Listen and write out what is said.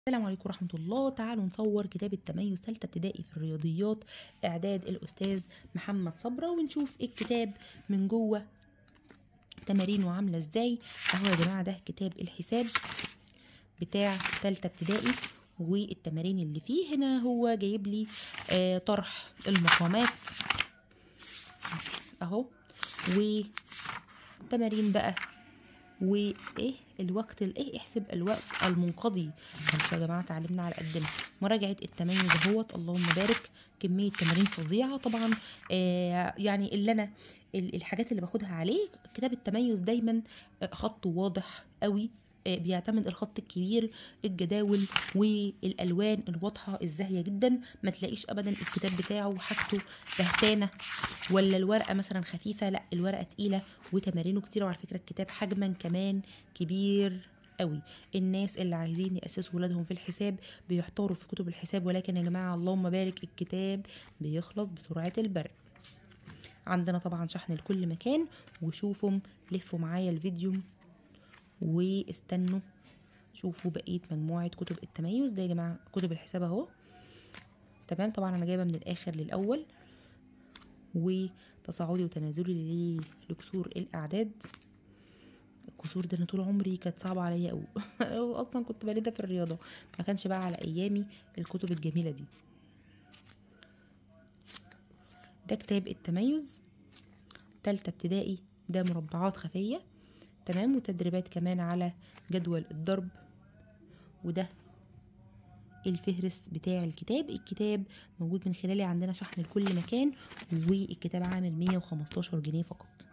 السلام عليكم ورحمة الله تعالوا نصور كتاب التميز ثالثة ابتدائي في الرياضيات إعداد الأستاذ محمد صبرة ونشوف الكتاب من جوه تمارينه عاملة ازاي اهو يا جماعة ده كتاب الحساب بتاع ثالثة ابتدائي والتمارين اللي فيه هنا هو جايب لي آه طرح المقامات اهو وتمارين بقى وايه الوقت الايه احسب الوقت المنقضي معلش يا جماعه اتعلمنا على قدنا مراجعه التميز اهوت اللهم بارك كميه تمارين فظيعه طبعا آه يعني اللي انا الحاجات اللي باخدها عليه كتاب التميز دايما خطه واضح قوي بيعتمد الخط الكبير الجداول والالوان الواضحه الزاهيه جدا ما تلاقيش ابدا الكتاب بتاعه حاجته بهتانه ولا الورقه مثلا خفيفه لا الورقه تقيله وتمارينه كتير وعلى فكره الكتاب حجما كمان كبير قوي الناس اللي عايزين ياسسوا ولادهم في الحساب بيحتاروا في كتب الحساب ولكن يا جماعه اللهم بارك الكتاب بيخلص بسرعه البرق عندنا طبعا شحن لكل مكان وشوفوا لفوا معايا الفيديو واستنوا شوفوا بقيه مجموعه كتب التميز ده يا جماعه كتب الحساب اهو تمام طبعا انا جايبه من الاخر للاول وتصاعدي وتنازلي لكسور الاعداد الكسور ده انا طول عمري كانت صعبه عليا قوي اصلا كنت بالده في الرياضه ما كانش بقى على ايامي الكتب الجميله دي ده كتاب التميز تالتة ابتدائي ده مربعات خفيه تمام وتدريبات كمان على جدول الضرب وده الفهرس بتاع الكتاب الكتاب موجود من خلالي عندنا شحن لكل مكان والكتاب عامل 115 جنيه فقط